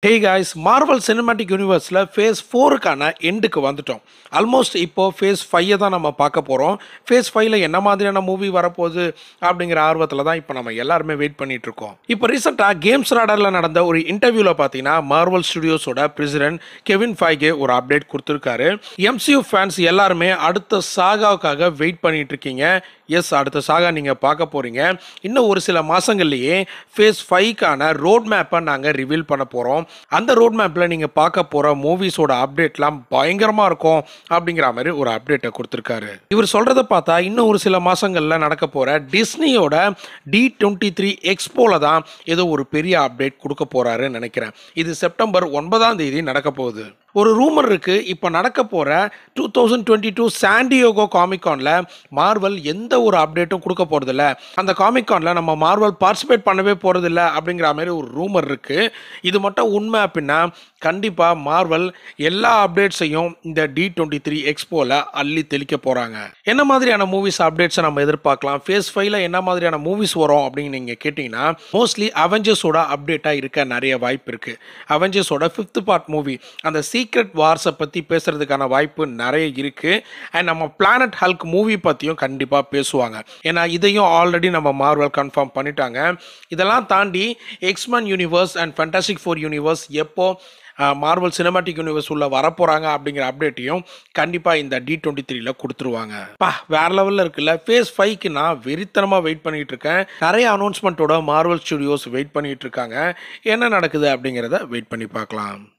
ஹே guys Marvel cinematic யூனிவர்ஸில் phase ஃபோருக்கான எண்டுக்கு வந்துட்டோம் ஆல்மோஸ்ட் இப்போ ஃபேஸ் ஃபைவை தான் நம்ம பார்க்க போகிறோம் ஃபேஸ் ஃபைவ்ல என்ன மாதிரியான மூவி வரப்போகுது அப்படிங்கிற ஆர்வத்தில் தான் இப்போ நம்ம எல்லாருமே வெயிட் பண்ணிட்டு இருக்கோம் இப்போ ரீசெண்டாக கேம்ஸ் ராடரில் நடந்த ஒரு இன்டர்வியூவில் பார்த்தீங்கன்னா மார்வல் ஸ்டுடியோஸோட பிரசிடென்ட் கெவின் ஃபைகே ஒரு அப்டேட் கொடுத்துருக்காரு எம்சியூ ஃபேன்ஸ் எல்லாருமே அடுத்த சாகாவுக்காக வெயிட் பண்ணிட்டு இருக்கீங்க எஸ் அடுத்த சாகா நீங்கள் பார்க்க போகிறீங்க இன்னும் ஒரு சில மாதங்கள்லேயே ஃபேஸ் ஃபைவ்க்கான ரோட் மேப்பை நாங்கள் ரிவீல் பண்ண போகிறோம் அந்த ரோட் மேப்பில் நீங்கள் பார்க்க போகிற மூவிஸோட அப்டேட்லாம் பயங்கரமாக இருக்கும் அப்படிங்கிற மாதிரி ஒரு அப்டேட்டை கொடுத்துருக்காரு இவர் சொல்கிறத பார்த்தா இன்னும் ஒரு சில மாதங்களில் நடக்க போகிற டிஸ்னியோட டி டுவெண்ட்டி த்ரீ எக்ஸ்போவில் தான் ஏதோ ஒரு பெரிய அப்டேட் கொடுக்க போகிறாருன்னு நினைக்கிறேன் இது செப்டம்பர் ஒன்பதாம் தேதி நடக்க போகுது ஒரு ரூமர் இருக்கு இப்போ நடக்க போகிற two thousand twenty two San Diego காமிகானில் மார்வல் எந்த ஒரு அப்டேட்டும் கொடுக்க போகிறதில்ல அந்த காமிகானில் நம்ம மார்வல் பார்ட்டிசிபேட் பண்ணவே போகிறதில்ல அப்படிங்கிற மாதிரி ஒரு ரூமர் இருக்குது இது மட்டும் உண்மை அப்படின்னா கண்டிப்பாக மார்வல் எல்லா அப்டேட்ஸையும் இந்த டி டுவெண்ட்டி த்ரீ எக்ஸ்போவில் அள்ளி தெளிக்க போகிறாங்க என்ன மாதிரியான மூவிஸ் அப்டேட்ஸை நம்ம எதிர்பார்க்கலாம் ஃபேஸ் ஃபைவ்ல என்ன மாதிரியான மூவிஸ் வரும் அப்படின்னு நீங்கள் கேட்டிங்கன்னா மோஸ்ட்லி அவெஞ்சர்ஸோட அப்டேட்டாக இருக்க நிறைய வாய்ப்பு இருக்குது அவெஞ்சர்ஸோட ஃபிஃப்த் பார்ட் மூவி அந்த சீக்ரெட் வார்ஸை பற்றி பேசுகிறதுக்கான வாய்ப்பு நிறைய இருக்குது அண்ட் நம்ம பிளானட் ஹல்க் மூவி பற்றியும் கண்டிப்பாக பேசுவாங்க ஏன்னா இதையும் ஆல்ரெடி நம்ம மார்வல் கன்ஃபார்ம் பண்ணிட்டாங்க இதெல்லாம் தாண்டி X Men universe and fantastic four universe எப்போ மார்வல் சினிமாட்டிக் யூனிவர்ஸ் உள்ள வரப்போகிறாங்க அப்படிங்கிற அப்டேட்டையும் கண்டிப்பாக இந்த டி டுவெண்ட்டி த்ரீல கொடுத்துருவாங்க பா வேற லெவலில் இருக்குல்ல ஃபேஸ் ஃபைவ்க்கு நான் வெறித்தனமாக வெயிட் பண்ணிட்டு இருக்கேன் நிறைய அனௌன்ஸ்மெண்ட்டோட மார்வல் ஸ்டுடியோஸ் வெயிட் பண்ணிட்டு இருக்காங்க என்ன நடக்குது அப்படிங்கிறத வெயிட் பண்ணி பார்க்கலாம்